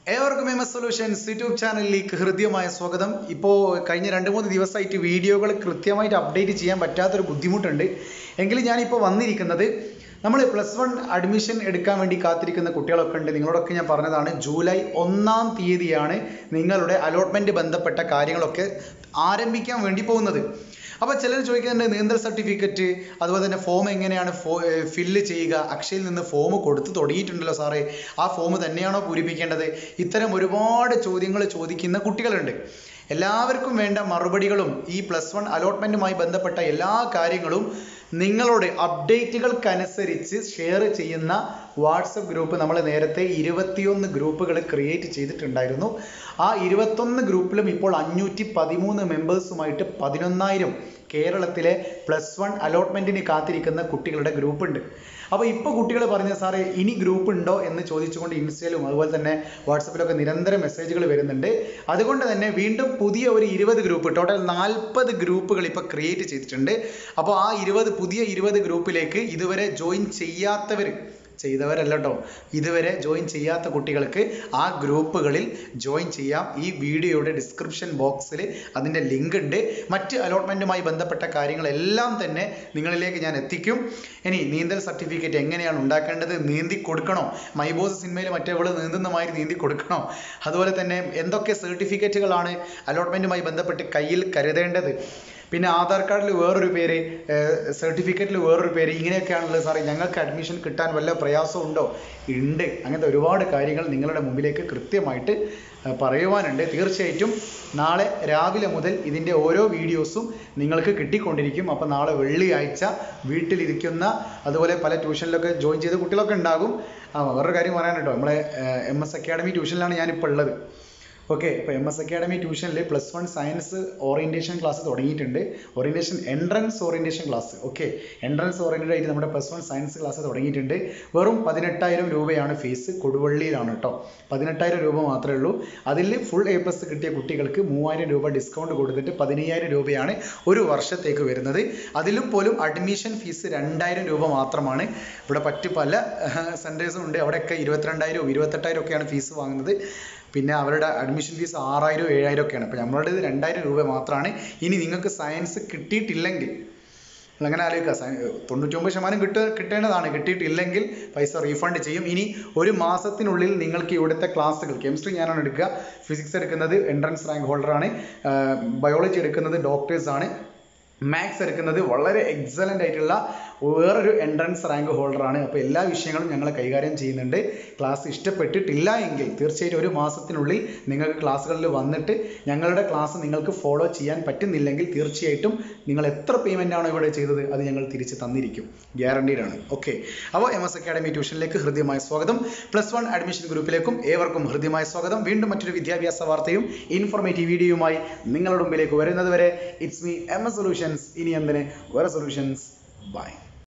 ഏവർക്കും M S solutions YouTube ചാനലിലേക്ക് ഹൃദ്യമായ സ്വാഗതം ഇപ്പോൾ കഴിഞ്ഞ രണ്ട് മൂന്ന് ദിവസമായിട്ട് വീഡിയോകൾ കൃത്യമായിട്ട് അപ്ഡേറ്റ് ചെയ്യാൻ പറ്റാത്തൊരു ബുദ്ധിമുട്ടുണ്ട് എങ്കിലും ഞാനിപ്പോൾ വന്നിരിക്കുന്നത് നമ്മൾ പ്ലസ് വൺ അഡ്മിഷൻ എടുക്കാൻ വേണ്ടി കാത്തിരിക്കുന്ന കുട്ടികളൊക്കെ ഉണ്ട് നിങ്ങളോടൊക്കെ ഞാൻ പറഞ്ഞതാണ് ജൂലൈ ഒന്നാം തീയതിയാണ് നിങ്ങളുടെ അലോട്ട്മെൻറ്റ് ബന്ധപ്പെട്ട കാര്യങ്ങളൊക്കെ ആരംഭിക്കാൻ വേണ്ടി പോകുന്നത് അപ്പോൾ ചിലർ ചോദിക്കുന്നുണ്ട് നീന്തൽ സർട്ടിഫിക്കറ്റ് അതുപോലെ തന്നെ ഫോം എങ്ങനെയാണ് ഫോ ഫില്ല് ചെയ്യുക അക്ഷയിൽ നിന്ന് ഫോം കൊടുത്ത് തുടങ്ങിയിട്ടുണ്ടല്ലോ സാറേ ആ ഫോം തന്നെയാണോ പൂരിപ്പിക്കേണ്ടത് ഇത്തരം ഒരുപാട് ചോദ്യങ്ങൾ ചോദിക്കുന്ന കുട്ടികളുണ്ട് എല്ലാവർക്കും വേണ്ട മറുപടികളും ഈ പ്ലസ് വൺ അലോട്ട്മെൻറ്റുമായി ബന്ധപ്പെട്ട എല്ലാ കാര്യങ്ങളും നിങ്ങളുടെ അപ്ഡേറ്റുകൾക്കനുസരിച്ച് ഷെയർ ചെയ്യുന്ന വാട്സപ്പ് ഗ്രൂപ്പ് നമ്മൾ നേരത്തെ ഇരുപത്തിയൊന്ന് ഗ്രൂപ്പുകൾ ക്രിയേറ്റ് ചെയ്തിട്ടുണ്ടായിരുന്നു ആ ഇരുപത്തൊന്ന് ഗ്രൂപ്പിലും ഇപ്പോൾ അഞ്ഞൂറ്റി പതിമൂന്ന് മെമ്പേഴ്സുമായിട്ട് പതിനൊന്നായിരം കേരളത്തിലെ പ്ലസ് വൺ അലോട്ട്മെൻറ്റിന് കാത്തിരിക്കുന്ന കുട്ടികളുടെ ഗ്രൂപ്പ് ഉണ്ട് അപ്പോൾ ഇപ്പോൾ കുട്ടികൾ പറഞ്ഞ സാറേ ഇനി ഗ്രൂപ്പ് ഉണ്ടോ എന്ന് ചോദിച്ചുകൊണ്ട് ഇൻസ്റ്റയിലും അതുപോലെ തന്നെ വാട്സപ്പിലൊക്കെ നിരന്തരം മെസ്സേജുകൾ വരുന്നുണ്ട് അതുകൊണ്ട് തന്നെ വീണ്ടും പുതിയ ഒരു ഇരുപത് ഗ്രൂപ്പ് ടോട്ടൽ നാൽപ്പത് ഗ്രൂപ്പുകൾ ഇപ്പോൾ ക്രിയേറ്റ് ചെയ്തിട്ടുണ്ട് അപ്പോൾ ആ ഇരുപത് പുതിയ ഇരുപത് ഗ്രൂപ്പിലേക്ക് ഇതുവരെ ജോയിൻ ചെയ്യാത്തവർ ചെയ്തവരല്ല കേട്ടോ ഇതുവരെ ജോയിൻ ചെയ്യാത്ത കുട്ടികൾക്ക് ആ ഗ്രൂപ്പുകളിൽ ജോയിൻ ചെയ്യാം ഈ വീഡിയോയുടെ ഡിസ്ക്രിപ്ഷൻ ബോക്സിൽ അതിൻ്റെ ലിങ്ക് ഉണ്ട് മറ്റ് അലോട്ട്മെൻറ്റുമായി ബന്ധപ്പെട്ട കാര്യങ്ങളെല്ലാം തന്നെ നിങ്ങളിലേക്ക് ഞാൻ എത്തിക്കും ഇനി നീന്തൽ സർട്ടിഫിക്കറ്റ് എങ്ങനെയാണ് ഉണ്ടാക്കേണ്ടത് നീന്തി കൊടുക്കണോ മൈബോസ് സിനിമയിൽ മറ്റേവള് നീന്തുന്ന മാതിരി നീന്തി കൊടുക്കണോ അതുപോലെ തന്നെ എന്തൊക്കെ സർട്ടിഫിക്കറ്റുകളാണ് അലോട്ട്മെൻറ്റുമായി ബന്ധപ്പെട്ട് കയ്യിൽ കരുതേണ്ടത് പിന്നെ ആധാർ കാർഡിൽ വേറൊരു പേര് സർട്ടിഫിക്കറ്റിൽ വേറൊരു പേര് ഇങ്ങനെയൊക്കെയാണല്ലോ സാറേ ഞങ്ങൾക്ക് അഡ്മിഷൻ കിട്ടാൻ വല്ല പ്രയാസവും ഉണ്ടോ ഉണ്ട് അങ്ങനത്തെ ഒരുപാട് കാര്യങ്ങൾ നിങ്ങളുടെ മുമ്പിലേക്ക് കൃത്യമായിട്ട് പറയുവാനുണ്ട് തീർച്ചയായിട്ടും നാളെ രാവിലെ മുതൽ ഇതിൻ്റെ ഓരോ വീഡിയോസും നിങ്ങൾക്ക് കിട്ടിക്കൊണ്ടിരിക്കും അപ്പോൾ നാളെ വെള്ളിയാഴ്ച വീട്ടിലിരിക്കുന്ന അതുപോലെ പല ട്യൂഷനിലൊക്കെ ജോയിൻ ചെയ്ത കുട്ടികളൊക്കെ ഉണ്ടാകും ആ വേറൊരു കാര്യം പറയാൻ കേട്ടോ നമ്മളെ എം എസ് അക്കാഡമി ട്യൂഷനിലാണ് ഞാനിപ്പോൾ ഉള്ളത് ഓക്കെ ഇപ്പോൾ എം എസ് അക്കാഡമി ട്യൂഷനിൽ plus one science orientation class തുടങ്ങിയിട്ടുണ്ട് orientation entrance orientation class okay entrance oriented ആയിട്ട് നമ്മുടെ പ്ലസ് വൺ സയൻസ് ക്ലാസ് തുടങ്ങിയിട്ടുണ്ട് വെറും പതിനെട്ടായിരം രൂപയാണ് ഫീസ് കൊടുവള്ളിയിലാണ് കേട്ടോ പതിനെട്ടായിരം രൂപ മാത്രമേ ഉള്ളൂ അതിൽ ഫുൾ എ പ്ലസ് കിട്ടിയ കുട്ടികൾക്ക് മൂവായിരം രൂപ ഡിസ്കൗണ്ട് കൊടുത്തിട്ട് പതിനയ്യായിരം രൂപയാണ് ഒരു വർഷത്തേക്ക് വരുന്നത് അതിലും പോലും അഡ്മിഷൻ ഫീസ് രണ്ടായിരം രൂപ മാത്രമാണ് ഇവിടെ മറ്റ് പല സെൻറ്റേഴ്സും ഉണ്ട് അവിടെയൊക്കെ ഇരുപത്തിരണ്ടായിരവും ഇരുപത്തെട്ടായിരം ഒക്കെയാണ് ഫീസ് വാങ്ങുന്നത് പിന്നെ അവരുടെ അഡ്മിഷൻ ഫീസ് ആറായിരം ഏഴായിരം ഒക്കെയാണ് അപ്പോൾ നമ്മളുടേത് രണ്ടായിരം രൂപ മാത്രമാണ് ഇനി നിങ്ങൾക്ക് സയൻസ് കിട്ടിയിട്ടില്ലെങ്കിൽ അങ്ങനെ ആലോചിക്കുക സയ തൊണ്ണൂറ്റൊമ്പത് ശതമാനം കിട്ട കിട്ടേണ്ടതാണ് കിട്ടിയിട്ടില്ലെങ്കിൽ പൈസ റീഫണ്ട് ചെയ്യും ഇനി ഒരു മാസത്തിനുള്ളിൽ നിങ്ങൾക്ക് ഇവിടുത്തെ ക്ലാസ്സുകൾ കെമിസ്ട്രി ഞാനാണ് എടുക്കുക ഫിസിക്സ് എടുക്കുന്നത് എൻട്രൻസ് റാങ്ക് ഹോൾഡറാണ് ബയോളജി എടുക്കുന്നത് ഡോക്ടേഴ്സാണ് മാത്സ് എടുക്കുന്നത് വളരെ എക്സലൻ്റ് ആയിട്ടുള്ള വേറൊരു എൻട്രൻസ് റാങ്ക് ഹോൾഡറാണ് അപ്പോൾ എല്ലാ വിഷയങ്ങളും ഞങ്ങൾ കൈകാര്യം ചെയ്യുന്നുണ്ട് ക്ലാസ് ഇഷ്ടപ്പെട്ടിട്ടില്ല എങ്കിൽ തീർച്ചയായിട്ടും ഒരു മാസത്തിനുള്ളിൽ നിങ്ങൾക്ക് ക്ലാസ്സുകളിൽ വന്നിട്ട് ഞങ്ങളുടെ ക്ലാസ് നിങ്ങൾക്ക് ഫോളോ ചെയ്യാൻ പറ്റുന്നില്ലെങ്കിൽ തീർച്ചയായിട്ടും നിങ്ങൾ എത്ര പേയ്മെൻ്റ് ആണോ ഇവിടെ ചെയ്തത് അത് ഞങ്ങൾ തിരിച്ച് തന്നിരിക്കും ഗ്യാരണ്ടീഡ് ആണ് ഓക്കെ അപ്പോൾ എം എസ് അക്കാഡമി ട്യൂഷനിലേക്ക് ഹൃദ്യമായ സ്വാഗതം പ്ലസ് വൺ അഡ്മിഷൻ ഗ്രൂപ്പിലേക്കും ഏവർക്കും ഹൃദ്യമായ സ്വാഗതം വീണ്ടും മറ്റൊരു വിദ്യാഭ്യാസ വാർത്തയും ഇൻഫോർമേറ്റീവ് വീഡിയോയുമായി നിങ്ങളുടെ മുമ്പിലേക്ക് വരുന്നത് വരെ it's me M S solutions ഇനി എന്തിന് വേറെ സൊല്യൂഷൻസ് ബൈ